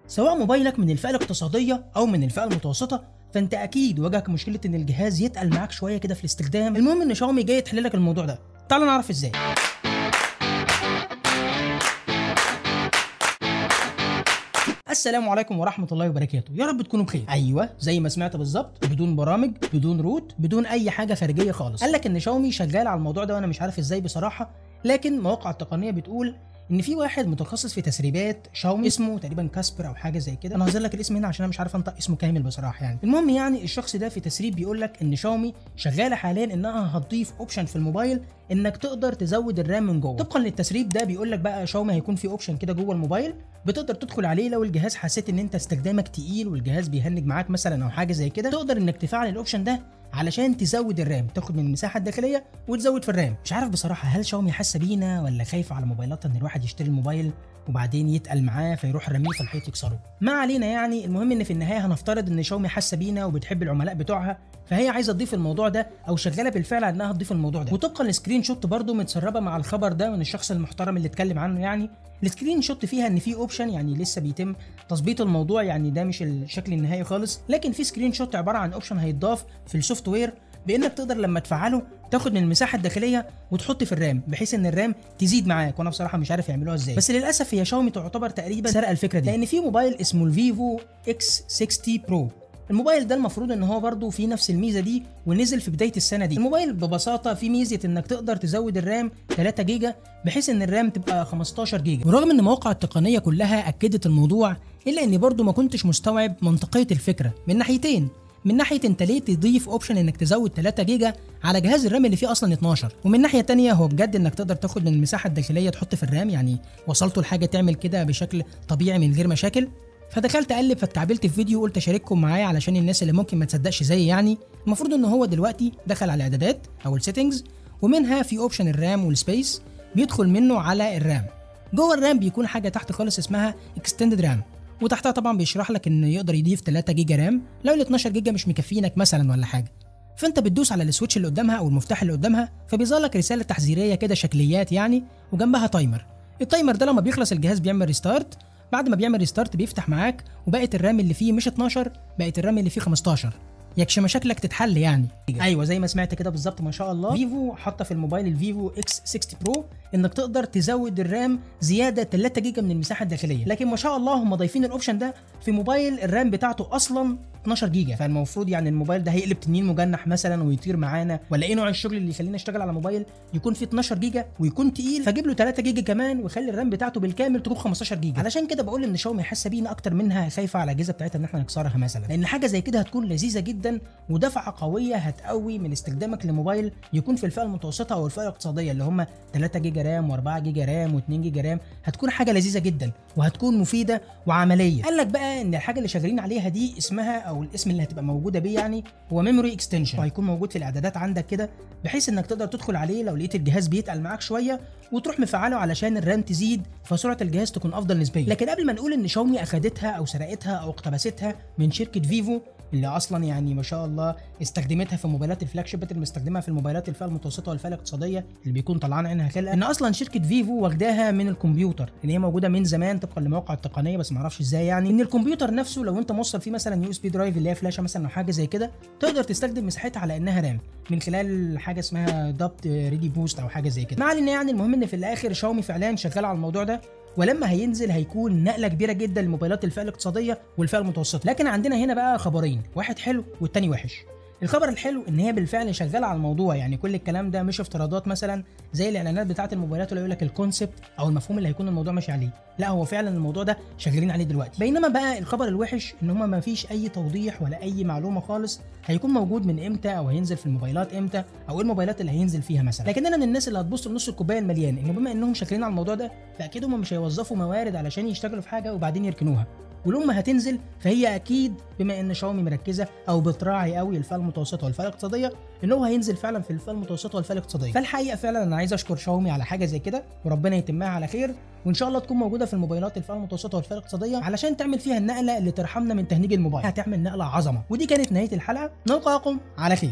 سواء موبايلك من الفئه الاقتصاديه او من الفئه المتوسطه فانت اكيد واجهك مشكله ان الجهاز يتقل معاك شويه كده في الاستخدام المهم ان شاومي جاي تحل لك الموضوع ده تعال نعرف ازاي السلام عليكم ورحمة الله وبركاته، يا رب تكونوا بخير. أيوه زي ما سمعت بالظبط بدون برامج، بدون روت، بدون أي حاجة خارجية خالص. قال لك إن شاومي شغال على الموضوع ده وأنا مش عارف إزاي بصراحة، لكن مواقع التقنية بتقول ان في واحد متخصص في تسريبات شاومي اسمه تقريبا كاسبر او حاجه زي كده انا هظهر لك الاسم هنا عشان انا مش عارف انطق اسمه كامل بصراحه يعني المهم يعني الشخص ده في تسريب بيقول لك ان شاومي شغاله حاليا انها هتضيف اوبشن في الموبايل انك تقدر تزود الرام من جوه طبقا للتسريب ده بيقول لك بقى شاومي هيكون في اوبشن كده جوه الموبايل بتقدر تدخل عليه لو الجهاز حسيت ان انت استخدامك تقيل والجهاز بيهنج معاك مثلا او حاجه زي كده تقدر انك تفعل الاوبشن ده علشان تزود الرام تاخد من المساحه الداخليه وتزود في الرام مش عارف بصراحه هل شاومي حاسه بينا ولا خايفه على موبايلاتها ان الواحد يشتري الموبايل وبعدين يتقل معاه فيروح رميه في الحيط يكسره ما علينا يعني المهم ان في النهايه هنفترض ان شاومي حاسه بينا وبتحب العملاء بتوعها فهي عايزه تضيف الموضوع ده او شغاله بالفعل على انها تضيف الموضوع ده وطبقا لسكرين شوت برده متسربه مع الخبر ده من الشخص المحترم اللي اتكلم عنه يعني السكرين شوت فيها ان في اوبشن يعني لسه بيتم تظبيط الموضوع يعني ده مش الشكل النهائي خالص لكن في سكرين شوت عباره عن اوبشن هيتضاف في السوفت وير بانك تقدر لما تفعله تاخد من المساحه الداخليه وتحط في الرام بحيث ان الرام تزيد معاك وانا بصراحه مش عارف يعملوها ازاي بس للاسف هي شاومي تعتبر تقريبا سرقه الفكره دي لان في موبايل اسمه الفيفو اكس 60 برو الموبايل ده المفروض ان هو برضه فيه نفس الميزه دي ونزل في بدايه السنه دي الموبايل ببساطه فيه ميزه انك تقدر تزود الرام 3 جيجا بحيث ان الرام تبقى 15 جيجا ورغم ان مواقع التقنيه كلها اكدت الموضوع الا اني برضه ما كنتش مستوعب منطقيه الفكره من ناحيتين من ناحيه انت ليه تضيف اوبشن انك تزود 3 جيجا على جهاز الرام اللي فيه اصلا 12 ومن ناحيه تانية هو بجد انك تقدر تاخد من المساحه الداخليه تحط في الرام يعني وصلتوا لحاجه تعمل كده بشكل طبيعي من غير مشاكل فدخلت اقلب فاتعاملت في فيديو قلت اشارككم معايا علشان الناس اللي ممكن ما تصدقش زي يعني المفروض ان هو دلوقتي دخل على الاعدادات او السيتنجز ومنها في اوبشن الرام والسبيس بيدخل منه على الرام جوه الرام بيكون حاجه تحت خالص اسمها اكستندد رام وتحتها طبعا بيشرح لك ان يقدر يضيف 3 جيجا رام لو ال 12 جيجا مش مكفينك مثلا ولا حاجه فانت بتدوس على السويتش اللي قدامها او المفتاح اللي قدامها فبيظهر لك رساله تحذيريه كده شكليات يعني وجنبها تايمر التايمر ده لما بيخلص الجهاز بيعمل ريستارت بعد ما بيعمل ريستارت بيفتح معاك وبقت الرام اللي فيه مش 12 بقت الرام اللي فيه 15 يكش مشاكلك تتحل يعني ايوه زي ما سمعت كده بالظبط ما شاء الله فيفو حاطه في الموبايل الفيفو اكس 60 برو انك تقدر تزود الرام زياده 3 جيجا من المساحه الداخليه لكن ما شاء الله هم ضايفين الاوبشن ده في موبايل الرام بتاعته اصلا 12 جيجا فالمفروض يعني الموبايل ده هيقلب تنين مجنح مثلا ويطير معانا ولا ايه نوع الشغل اللي يخلينا نشتغل على موبايل يكون فيه 12 جيجا ويكون تقيل فجيب له 3 جيجا كمان ويخلي الرام بتاعته بالكامل تكون 15 جيجا علشان كده بقول ان شاومي حاسه بينا اكتر منها خايفه على الاجهزه بتاعتها ان احنا نكسرها مثلا لان حاجه زي كده هتكون لذيذه جدا ودفعه قويه هتقوي من استخدامك لموبايل يكون في الفئه المتوسطه او الفئه الاقتصاديه اللي هم 3 جيجا رام و4 جيجا رام و2 جيجا رام هتكون حاجه لذيذه جدا وهتكون مفيده وعمليه قال لك بقى ان الحاجه اللي شغالين عليها دي اسمها او الاسم اللي هتبقى موجوده بيه يعني هو ميموري اكستنشن وهيكون موجود في الاعدادات عندك كده بحيث انك تقدر تدخل عليه لو لقيت الجهاز بيتقل معاك شويه وتروح مفعله علشان الرام تزيد فسرعه الجهاز تكون افضل نسبيا لكن قبل ما نقول ان شاومي اخدتها او سرقتها او اقتبستها من شركه فيفو اللي اصلا يعني ما شاء الله استخدمتها في موبايلات الفلاج شيبات اللي مستخدمها في الموبايلات الفئه المتوسطه والفئه الاقتصاديه اللي بيكون طلعان عينها خلقه ان اصلا شركه فيفو واخداها من الكمبيوتر اللي هي موجوده من زمان طبقا لمواقع التقنيه بس ما اعرفش ازاي يعني ان الكمبيوتر نفسه لو انت موصل فيه مثلا يو اس بي درايف اللي هي فلاشه مثلا او حاجه زي كده تقدر تستخدم مساحتها على انها رام من خلال حاجه اسمها دبت ريدي بوست او حاجه زي كده ما علينا يعني المهم ان في الاخر شاومي فعليا شغال على الموضوع ده ولما هينزل هيكون نقله كبيره جدا لموبايلات الفئه الاقتصاديه والفئه المتوسطه لكن عندنا هنا بقى خبرين واحد حلو والتاني وحش الخبر الحلو ان هي بالفعل شغاله على الموضوع يعني كل الكلام ده مش افتراضات مثلا زي الاعلانات بتاعه الموبايلات اللي يقول لك الكونسبت او المفهوم اللي هيكون الموضوع ماشي عليه لا هو فعلا الموضوع ده شغالين عليه دلوقتي بينما بقى الخبر الوحش ان هما ما فيش اي توضيح ولا اي معلومه خالص هيكون موجود من امتى او هينزل في الموبايلات امتى او ايه الموبايلات اللي هينزل فيها مثلا لكن انا من الناس اللي هتبص لنص الكوبايه المليان انه بما انهم شغالين على الموضوع ده فاكيد هم مش هيوظفوا موارد علشان يشتغلوا في حاجه وبعدين يركنوها ولما هتنزل فهي اكيد بما ان شاومي مركزه او بتراعي قوي الفئه المتوسطه والفئه الاقتصاديه ان هو هينزل فعلا في الفئه المتوسطه والفئه الاقتصاديه فالحقيقه فعلا انا عايز اشكر شاومي على حاجه زي كده وربنا يتمها على خير وان شاء الله تكون موجوده في الموبايلات الفئه المتوسطه والفئه الاقتصاديه علشان تعمل فيها النقله اللي ترحمنا من تهنيج الموبايل هتعمل نقله عظمه ودي كانت نهايه الحلقه نلقاكم على خير